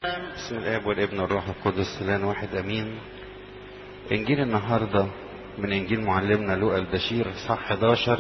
بسم الاب والابن والروح القدس الان واحد امين انجيل النهارده من انجيل معلمنا لوقا البشير صح 11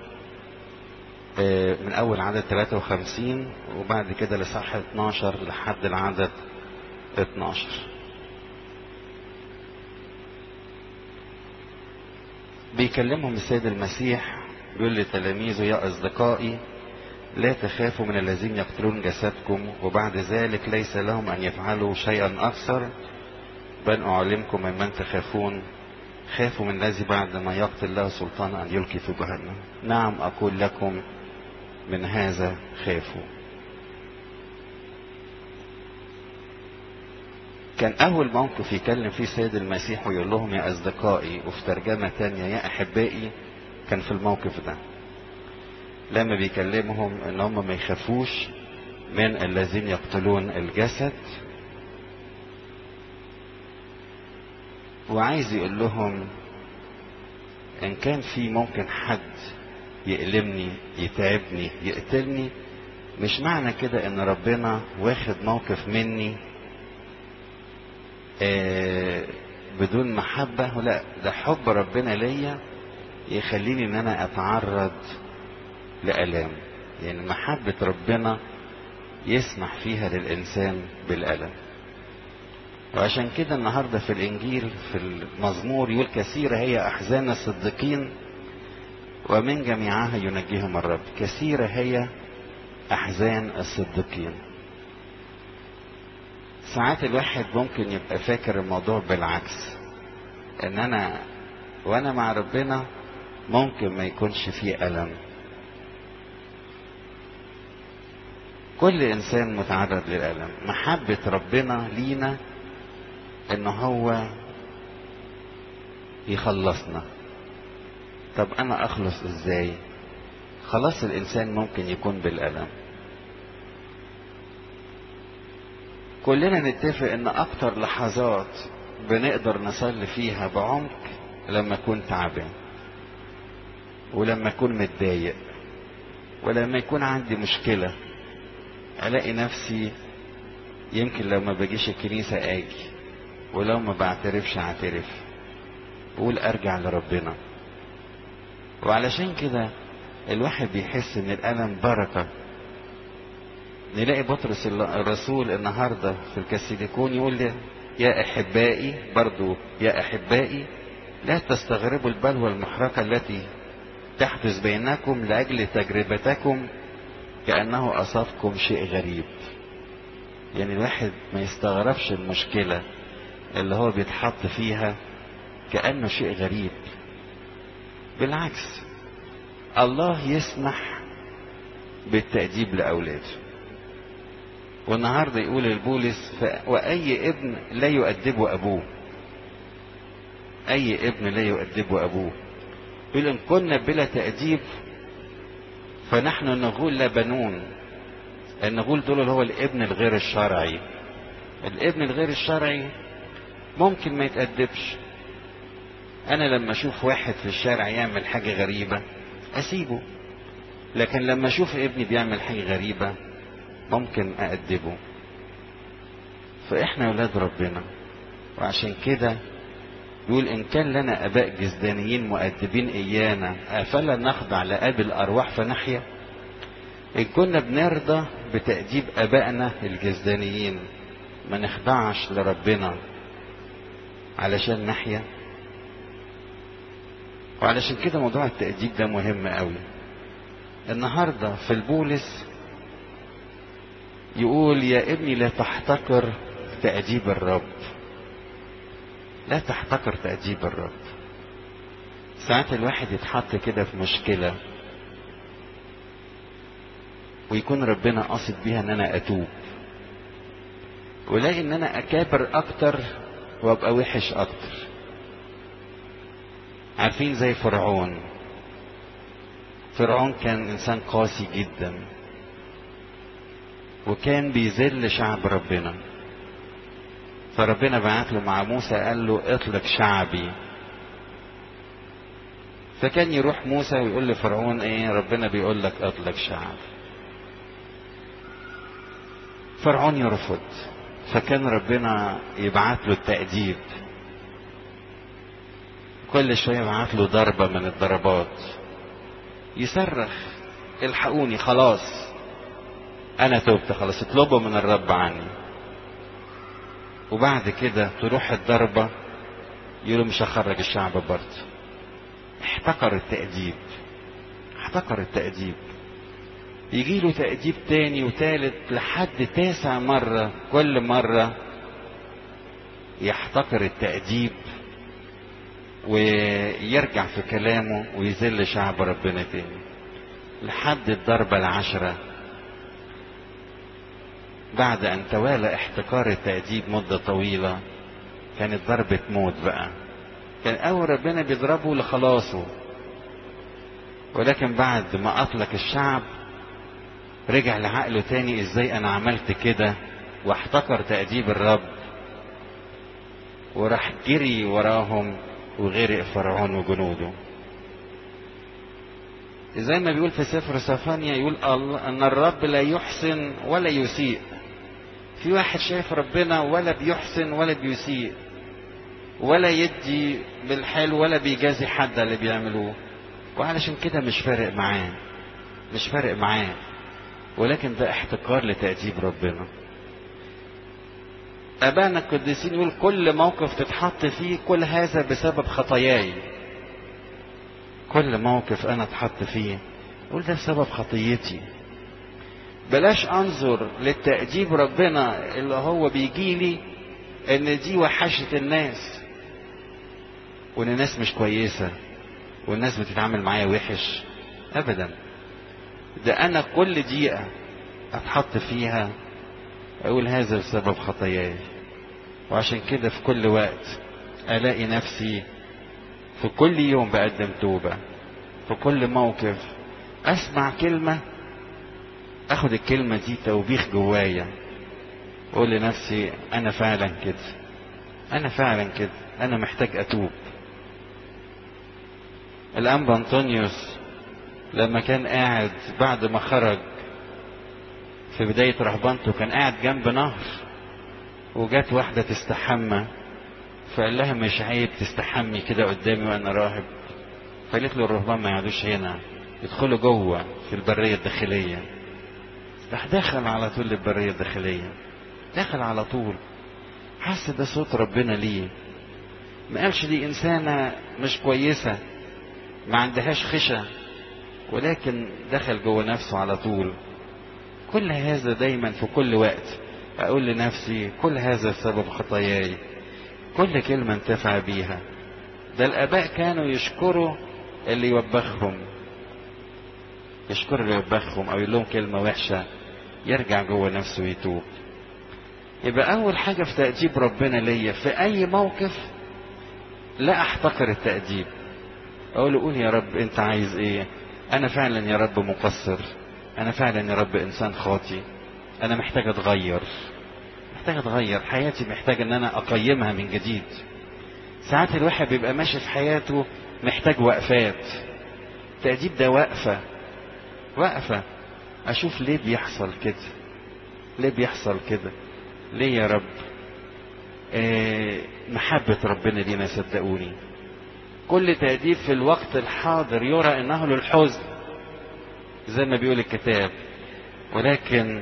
آه، من اول عدد 53 وبعد كده لصح 12 لحد العدد 12 بيكلمهم السيد المسيح بيقول لتلاميذه يا اصدقائي لا تخافوا من الذين يقتلون جسدكم وبعد ذلك ليس لهم ان يفعلوا شيئا اكثر بل اعلمكم ممن تخافون خافوا من الذي بعد ما يقتل له سلطان ان يلقي في جهنم نعم اقول لكم من هذا خافوا كان اول موقف يكلم فيه سيد المسيح ويقول لهم يا اصدقائي وفي ترجمه تانية يا احبائي كان في الموقف ده لما بيكلمهم ان هم ما يخافوش من الذين يقتلون الجسد وعايز يقول لهم ان كان في ممكن حد يألمني يتعبني يقتلني مش معنى كده ان ربنا واخد موقف مني آه بدون محبة لا ده حب ربنا ليا يخليني ان انا اتعرض لألام يعني محبة ربنا يسمح فيها للإنسان بالألم وعشان كده النهاردة في الإنجيل في المزمور يقول كثيرة هي أحزان الصديقين ومن جميعها ينجيهم الرب كثيرة هي أحزان الصديقين ساعات الواحد ممكن يبقى فاكر الموضوع بالعكس ان انا وانا مع ربنا ممكن ما يكونش فيه ألم كل انسان متعرض للالم محبة ربنا لينا ان هو يخلصنا طب انا اخلص ازاي خلاص الانسان ممكن يكون بالالم كلنا نتفق ان اكتر لحظات بنقدر نصلي فيها بعمق لما اكون تعبان ولما اكون متضايق ولما يكون عندي مشكله الاقي نفسي يمكن لو ما بجيش الكنيسة اجي ولو ما بعترفش اعترف اقول ارجع لربنا وعلشان كده الواحد بيحس ان الالم بركة نلاقي بطرس الرسول النهاردة في الكسيليكون يقول لي يا احبائي برضو يا احبائي لا تستغربوا البلوى المحرقة التي تحدث بينكم لاجل تجربتكم كأنه أصابكم شيء غريب يعني الواحد ما يستغربش المشكلة اللي هو بيتحط فيها كأنه شيء غريب بالعكس الله يسمح بالتأديب لأولاده والنهاردة يقول البولس وأي ابن لا يؤدبه أبوه أي ابن لا يؤدبه أبوه يقول إن كنا بلا تأديب فنحن نقول لا بنون النقول دول اللي هو الابن الغير الشرعي الابن الغير الشرعي ممكن ما يتأدبش انا لما اشوف واحد في الشارع يعمل حاجة غريبة اسيبه لكن لما اشوف ابني بيعمل حاجة غريبة ممكن اأدبه فاحنا اولاد ربنا وعشان كده يقول إن كان لنا آباء جزدانيين مؤدبين إيانا أفلا نخضع لأب الأرواح فنحيا إن كنا بنرضى بتأديب آبائنا الجزدانيين ما نخضعش لربنا علشان نحيا وعلشان كده موضوع التأديب ده مهم قوي النهاردة في البولس يقول يا ابني لا تحتقر تأديب الرب لا تحتقر تأديب الرب ساعات الواحد يتحط كده في مشكلة ويكون ربنا قاصد بيها ان انا اتوب ولاقي ان انا اكابر اكتر وابقى وحش اكتر عارفين زي فرعون فرعون كان انسان قاسي جدا وكان بيذل شعب ربنا فربنا بعت له مع موسى قال له اطلق شعبي فكان يروح موسى ويقول لفرعون ايه ربنا بيقول لك اطلق شعب فرعون يرفض فكان ربنا يبعت له التأديب كل شوية يبعت له ضربة من الضربات يصرخ الحقوني خلاص انا تبت خلاص اطلبوا من الرب عني وبعد كده تروح الضربة يقولوا مش هخرج الشعب برضه احتقر التأديب احتقر التأديب يجي له تأديب تاني وتالت لحد تاسع مرة كل مرة يحتقر التأديب ويرجع في كلامه ويذل شعب ربنا تاني لحد الضربة العشرة بعد أن توالى احتقار التأديب مدة طويلة كانت ضربة موت بقى كان أول ربنا بيضربه لخلاصه ولكن بعد ما أطلق الشعب رجع لعقله تاني ازاي انا عملت كده واحتقر تأديب الرب وراح جري وراهم وغرق فرعون وجنوده زي ما بيقول في سفر صفانيا يقول الله ان الرب لا يحسن ولا يسيء في واحد شايف ربنا ولا بيحسن ولا بيسيء ولا يدي بالحلو ولا بيجازي حد اللي بيعملوه وعلشان كده مش فارق معاه مش فارق معاه ولكن ده احتقار لتأديب ربنا أبانا القديسين يقول كل موقف تتحط فيه كل هذا بسبب خطاياي كل موقف أنا اتحط فيه يقول ده بسبب خطيتي بلاش أنظر للتأديب ربنا اللي هو بيجيلي إن دي وحشة الناس وإن الناس مش كويسة والناس بتتعامل معايا وحش أبدا ده انا كل دقيقة اتحط فيها اقول هذا بسبب خطاياي وعشان كده في كل وقت الاقي نفسي في كل يوم بقدم توبة في كل موقف اسمع كلمة اخد الكلمة دي توبيخ جوايا اقول لنفسي انا فعلا كده انا فعلا كده انا محتاج اتوب الانبا انطونيوس لما كان قاعد بعد ما خرج في بداية رهبنته كان قاعد جنب نهر وجات واحدة تستحمى فقال لها مش عيب تستحمي كده قدامي وانا راهب فقالت له الرهبان ما يقعدوش هنا يدخلوا جوه في البرية الداخلية راح دخل على طول للبرية الداخلية دخل على طول حس ده صوت ربنا ليه ما قالش دي انسانة مش كويسة ما عندهاش خشة ولكن دخل جوه نفسه على طول كل هذا دايما في كل وقت اقول لنفسي كل هذا بسبب خطاياي كل كلمة انتفع بيها ده الاباء كانوا يشكروا اللي يوبخهم يشكروا اللي يوبخهم او يقول لهم كلمة وحشة يرجع جوه نفسه ويتوب يبقى اول حاجة في تأديب ربنا ليا في اي موقف لا احتقر التأديب اقول له قول يا رب انت عايز ايه انا فعلا يا رب مقصر انا فعلا يا رب انسان خاطي انا محتاج اتغير محتاج اتغير حياتي محتاج ان انا اقيمها من جديد ساعات الواحد بيبقى ماشي في حياته محتاج وقفات تأديب ده وقفة وقفة اشوف ليه بيحصل كده ليه بيحصل كده ليه يا رب آه محبة ربنا لينا صدقوني كل تأديب في الوقت الحاضر يرى انه للحزن زي ما بيقول الكتاب ولكن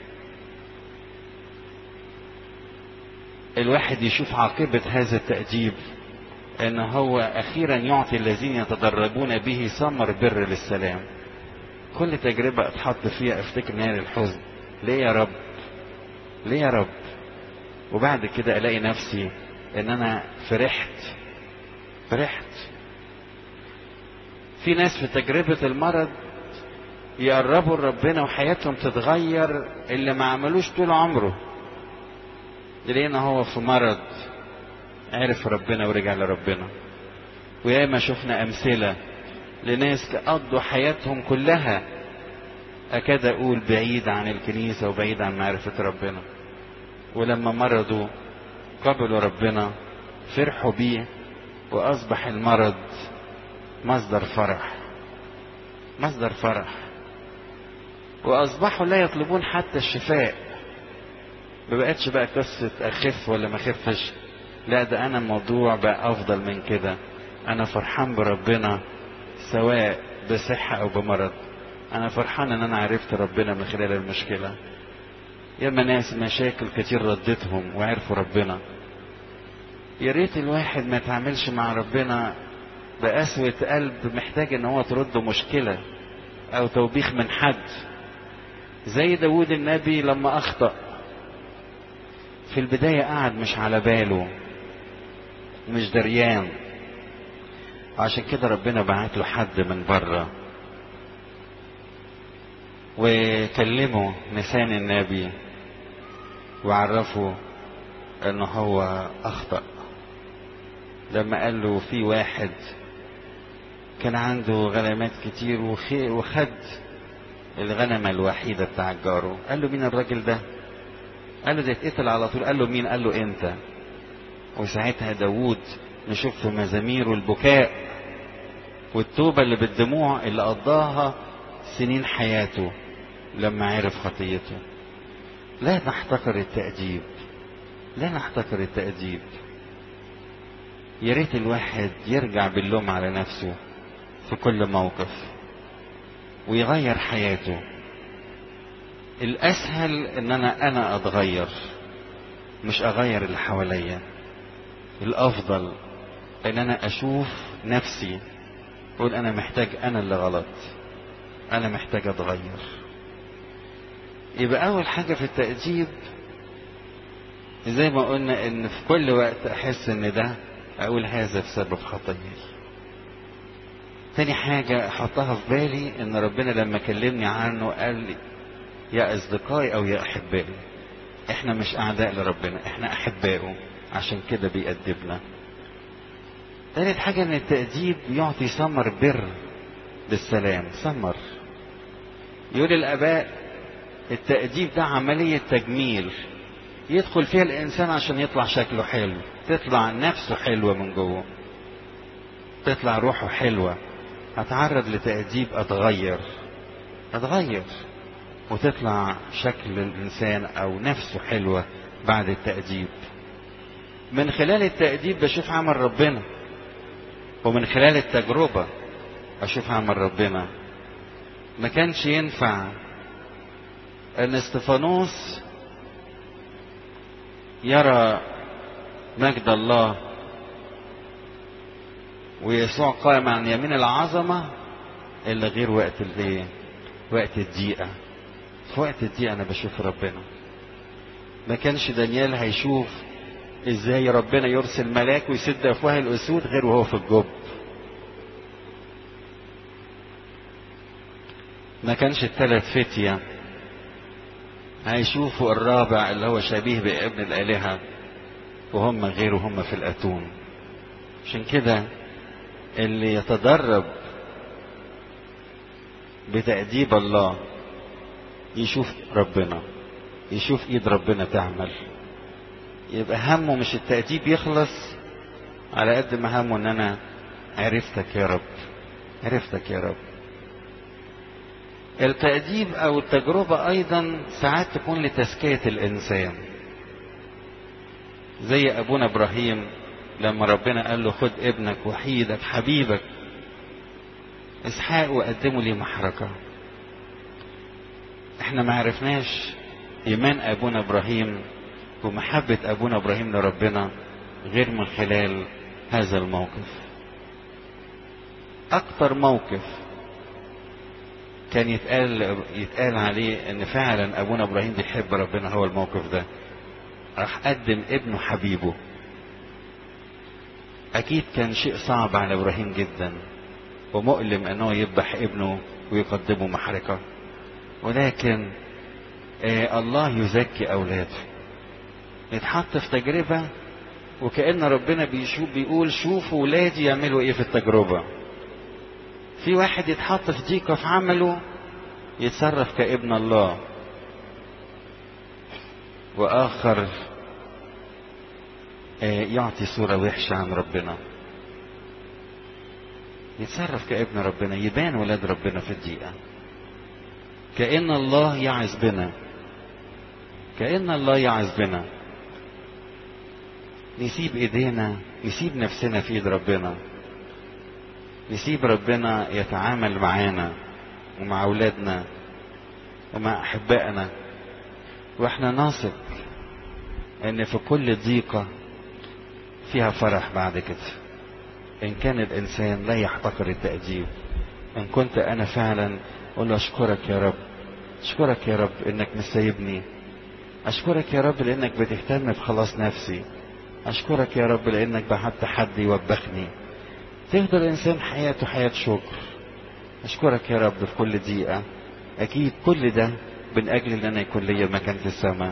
الواحد يشوف عاقبة هذا التأديب ان هو اخيرا يعطي الذين يتدربون به ثمر بر للسلام كل تجربة اتحط فيها افتكر ان هي للحزن ليه يا رب ليه يا رب وبعد كده الاقي نفسي ان انا فرحت فرحت في ناس في تجربة المرض يقربوا لربنا وحياتهم تتغير اللي ما عملوش طول عمره لقينا هو في مرض عرف ربنا ورجع لربنا وياما شفنا أمثلة لناس قضوا حياتهم كلها أكاد أقول بعيد عن الكنيسة وبعيد عن معرفة ربنا ولما مرضوا قبلوا ربنا فرحوا بيه وأصبح المرض مصدر فرح مصدر فرح وأصبحوا لا يطلبون حتى الشفاء ما بقتش بقى قصة اخف ولا ما اخفش لا ده انا الموضوع بقى افضل من كده انا فرحان بربنا سواء بصحة او بمرض انا فرحان ان انا عرفت ربنا من خلال المشكلة ياما ناس مشاكل كتير ردتهم وعرفوا ربنا يا ريت الواحد ما يتعاملش مع ربنا بقسوة قلب محتاج ان هو ترد مشكلة او توبيخ من حد زي داود النبي لما اخطأ في البداية قعد مش على باله مش دريان عشان كده ربنا بعت له حد من بره وكلمه نسان النبي وعرفه ان هو اخطأ لما قال له في واحد كان عنده غنمات كتير وخد الغنمة الوحيدة بتاع جاره قال له مين الراجل ده قال له ده اتقتل على طول قال له مين قال له انت وساعتها داوود نشوف في مزاميره البكاء والتوبة اللي بالدموع اللي قضاها سنين حياته لما عرف خطيته لا نحتقر التأديب لا نحتقر التأديب يا ريت الواحد يرجع باللوم على نفسه في كل موقف ويغير حياته الاسهل ان انا انا اتغير مش اغير اللي حواليا الافضل ان انا اشوف نفسي اقول انا محتاج انا اللي غلط انا محتاج اتغير يبقى اول حاجه في التاديب زي ما قلنا ان في كل وقت احس ان ده اقول هذا بسبب خطيئتي تاني حاجة احطها في بالي ان ربنا لما كلمني عنه قال لي يا اصدقائي او يا احبائي احنا مش اعداء لربنا احنا احبائه عشان كده بيأدبنا تالت حاجة ان التأديب يعطي ثمر بر بالسلام ثمر يقول الاباء التأديب ده عملية تجميل يدخل فيها الانسان عشان يطلع شكله حلو تطلع نفسه حلوة من جوه تطلع روحه حلوة اتعرض لتأديب اتغير اتغير وتطلع شكل الانسان او نفسه حلوة بعد التأديب من خلال التأديب بشوف عمل ربنا ومن خلال التجربة اشوف عمل ربنا ما كانش ينفع ان استفانوس يرى مجد الله ويسوع قائم عن يمين العظمة إلا غير وقت الايه؟ وقت الضيقة. في وقت الضيقة أنا بشوف ربنا. ما كانش دانيال هيشوف إزاي ربنا يرسل ملاك ويسد أفواه الأسود غير وهو في الجب. ما كانش الثلاث فتية هيشوفوا الرابع اللي هو شبيه بابن الآلهة وهم غيره هم في الأتون. عشان كده اللي يتدرب بتأديب الله يشوف ربنا يشوف ايد ربنا تعمل يبقى همه مش التأديب يخلص على قد ما همه ان انا عرفتك يا رب عرفتك يا رب التأديب او التجربة ايضا ساعات تكون لتزكية الانسان زي ابونا ابراهيم لما ربنا قال له خد ابنك وحيدك حبيبك اسحاق وقدمه لي محرقه احنا ما عرفناش ايمان ابونا ابراهيم ومحبه ابونا ابراهيم لربنا غير من خلال هذا الموقف اكتر موقف كان يتقال يتقال عليه ان فعلا ابونا ابراهيم بيحب ربنا هو الموقف ده راح قدم ابنه حبيبه اكيد كان شيء صعب على ابراهيم جدا ومؤلم انه يذبح ابنه ويقدمه محرقه ولكن آه الله يزكي اولاده يتحط في تجربه وكأن ربنا بيشوف بيقول شوفوا ولادي يعملوا ايه في التجربة في واحد يتحط في ضيقة في عمله يتصرف كابن الله واخر يعطي صورة وحشة عن ربنا يتصرف كابن ربنا يبان ولاد ربنا في الدقيقة كأن الله يعز بنا كأن الله يعظ بنا نسيب ايدينا نسيب نفسنا في ايد ربنا نسيب ربنا يتعامل معانا ومع اولادنا ومع احبائنا واحنا نثق ان في كل ضيقة فيها فرح بعد كده ان كان الانسان لا يحتقر التأديب ان كنت انا فعلا اقول له اشكرك يا رب اشكرك يا رب انك مش سايبني اشكرك يا رب لانك بتهتم بخلاص نفسي اشكرك يا رب لانك بعت حد يوبخني تفضل الانسان حياته حياة شكر اشكرك يا رب في كل دقيقة اكيد كل ده من اجل ان انا يكون ليا مكان في السماء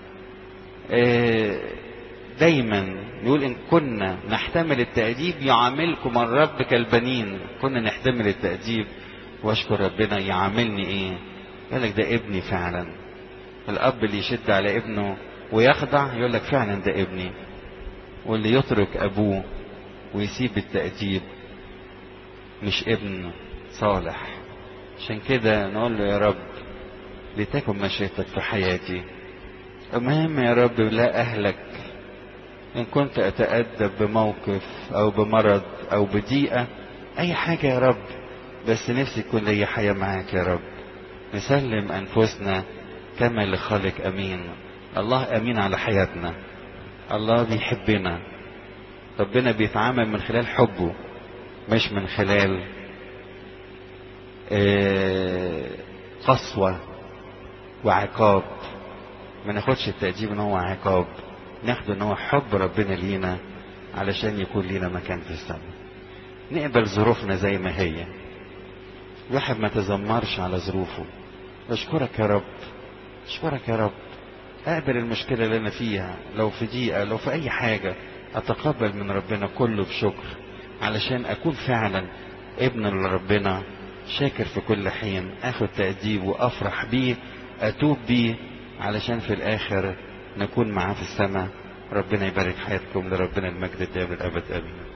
دايما نقول ان كنا نحتمل التأديب يعاملكم الرب كالبنين كنا نحتمل التأديب واشكر ربنا يعاملني ايه يقول لك ده ابني فعلا الاب اللي يشد على ابنه ويخضع يقول لك فعلا ده ابني واللي يترك ابوه ويسيب التأديب مش ابن صالح عشان كده نقول له يا رب لتكن مشيئتك في حياتي المهم يا رب لا أهلك إن كنت أتأدب بموقف أو بمرض أو بضيقة أي حاجة يا رب بس نفسي يكون لي حياة معاك يا رب نسلم أنفسنا كما لخالق أمين الله أمين على حياتنا الله بيحبنا ربنا بيتعامل من خلال حبه مش من خلال قسوة وعقاب ما ناخدش التأديب ان هو عقاب ناخده ان هو حب ربنا لينا علشان يكون لينا مكان في السماء نقبل ظروفنا زي ما هي الواحد ما تذمرش على ظروفه اشكرك يا رب اشكرك يا رب اقبل المشكلة اللي انا فيها لو في ضيقة لو في اي حاجة اتقبل من ربنا كله بشكر علشان اكون فعلا ابن لربنا شاكر في كل حين اخد تأديب وافرح بيه اتوب بيه علشان في الاخر نكون معاه في السماء ربنا يبارك حياتكم لربنا المجد الدائم للابد امين